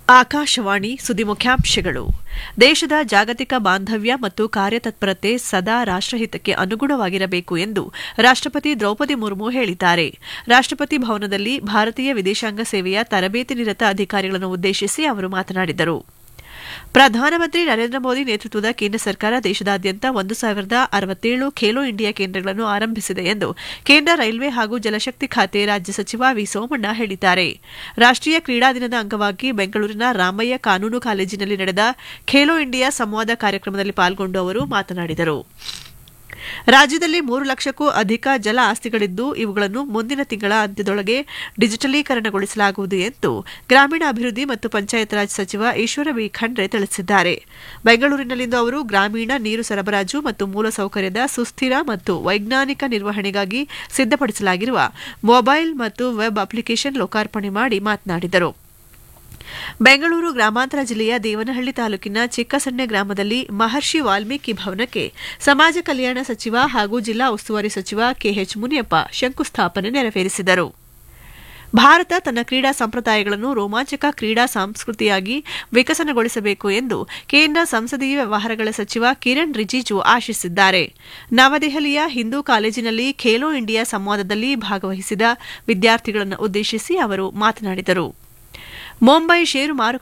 ಆಕಾಶವಾಣಿ ಸುದ್ದಿ ಮುಖ್ಯಾಂಶಗಳು ದೇಶದ ಜಾಗತಿಕ ಬಾಂಧವ್ಯ ಮತ್ತು ಕಾರ್ಯತತ್ಪರತೆ ಸದಾ ರಾಷ್ಟಹಿತಕ್ಕೆ ಅನುಗುಣವಾಗಿರಬೇಕು ಎಂದು ರಾಷ್ಟಪತಿ ದ್ರೌಪದಿ ಮುರ್ಮು ಹೇಳಿದ್ದಾರೆ ರಾಷ್ಟಪತಿ ಭವನದಲ್ಲಿ ಭಾರತೀಯ ವಿದೇಶಾಂಗ ಸೇವೆಯ ತರಬೇತಿ ನಿರತ ಅಧಿಕಾರಿಗಳನ್ನು ಉದ್ದೇಶಿಸಿ ಅವರು ಮಾತನಾಡಿದರು ಪ್ರಧಾನಮಂತ್ರಿ ನರೇಂದ್ರ ಮೋದಿ ನೇತೃತ್ವದ ಕೇಂದ್ರ ಸರ್ಕಾರ ದೇಶದಾದ್ಯಂತ ಒಂದು ಸಾವಿರದ ಅರವತ್ತೇಳು ಖೇಲೋ ಇಂಡಿಯಾ ಕೇಂದ್ರಗಳನ್ನು ಆರಂಭಿಸಿದೆ ಎಂದು ಕೇಂದ್ರ ರೈಲ್ವೆ ಹಾಗೂ ಜಲಶಕ್ತಿ ಖಾತೆ ರಾಜ್ಯ ಸಚಿವ ವಿ ಸೋಮಣ್ಣ ಹೇಳಿದ್ದಾರೆ ರಾಷ್ಟೀಯ ಕ್ರೀಡಾ ದಿನದ ಅಂಗವಾಗಿ ಬೆಂಗಳೂರಿನ ರಾಮಯ್ಯ ಕಾನೂನು ಕಾಲೇಜಿನಲ್ಲಿ ನಡೆದ ಖೇಲೋ ಇಂಡಿಯಾ ಸಂವಾದ ಕಾರ್ಯಕ್ರಮದಲ್ಲಿ ಪಾಲ್ಗೊಂಡು ಅವರು ಮಾತನಾಡಿದರು ರಾಜ್ಯದಲ್ಲಿ ಮೂರು ಲಕ್ಷಕ್ಕೂ ಅಧಿಕ ಜಲ ಆಸ್ತಿಗಳಿದ್ದು ಇವುಗಳನ್ನು ಮುಂದಿನ ತಿಂಗಳ ಅಂತ್ಯದೊಳಗೆ ಡಿಜಿಟಲೀಕರಣಗೊಳಿಸಲಾಗುವುದು ಎಂದು ಗ್ರಾಮೀಣಾಭಿವೃದ್ಧಿ ಮತ್ತು ಪಂಚಾಯತ್ ರಾಜ್ ಸಚಿವ ಈಶ್ವರ ಬಿ ಖಂಡ್ರೆ ತಿಳಿಸಿದ್ದಾರೆ ಬೆಂಗಳೂರಿನಲ್ಲಿಂದು ಅವರು ಗ್ರಾಮೀಣ ನೀರು ಸರಬರಾಜು ಮತ್ತು ಮೂಲಸೌಕರ್ಯದ ಸುಸ್ಥಿರ ಮತ್ತು ವೈಜ್ಞಾನಿಕ ನಿರ್ವಹಣೆಗಾಗಿ ಸಿದ್ದಪಡಿಸಲಾಗಿರುವ ಮೊಬೈಲ್ ಮತ್ತು ವೆಬ್ ಅಪ್ಲಿಕೇಶನ್ ಲೋಕಾರ್ಪಣೆ ಮಾಡಿ ಮಾತನಾಡಿದರು ಬೆಂಗಳೂರು ಗ್ರಾಮಾಂತರ ಜಿಲ್ಲೆಯ ದೇವನಹಳ್ಳಿ ತಾಲೂಕಿನ ಚಿಕ್ಕಸಣ್ಣೆ ಗ್ರಾಮದಲ್ಲಿ ಮಹರ್ಷಿ ವಾಲ್ಮೀಕಿ ಭವನಕ್ಕೆ ಸಮಾಜ ಕಲ್ಯಾಣ ಸಚಿವ ಹಾಗೂ ಜಿಲ್ಲಾ ಉಸ್ತುವಾರಿ ಸಚಿವ ಕೆಎಚ್ ಮುನಿಯಪ್ಪ ಶಂಕುಸ್ಥಾಪನೆ ನೆರವೇರಿಸಿದರು ಭಾರತ ತನ್ನ ಕ್ರೀಡಾ ಸಂಪ್ರದಾಯಗಳನ್ನು ರೋಮಾಂಚಕ ಕ್ರೀಡಾ ಸಂಸ್ಕೃತಿಯಾಗಿ ವಿಕಸನಗೊಳಿಸಬೇಕು ಎಂದು ಕೇಂದ್ರ ಸಂಸದೀಯ ವ್ಯವಹಾರಗಳ ಸಚಿವ ಕಿರಣ್ ರಿಜಿಜು ಆಶಿಸಿದ್ದಾರೆ ನವದೆಹಲಿಯ ಹಿಂದೂ ಕಾಲೇಜಿನಲ್ಲಿ ಖೇಲೋ ಇಂಡಿಯಾ ಸಂವಾದದಲ್ಲಿ ಭಾಗವಹಿಸಿದ ವಿದ್ಯಾರ್ಥಿಗಳನ್ನು ಉದ್ದೇಶಿಸಿ ಅವರು ಮಾತನಾಡಿದರು ಮುಂಬೈ ಷೇರು ಮಾರುಕಟ್ಟೆ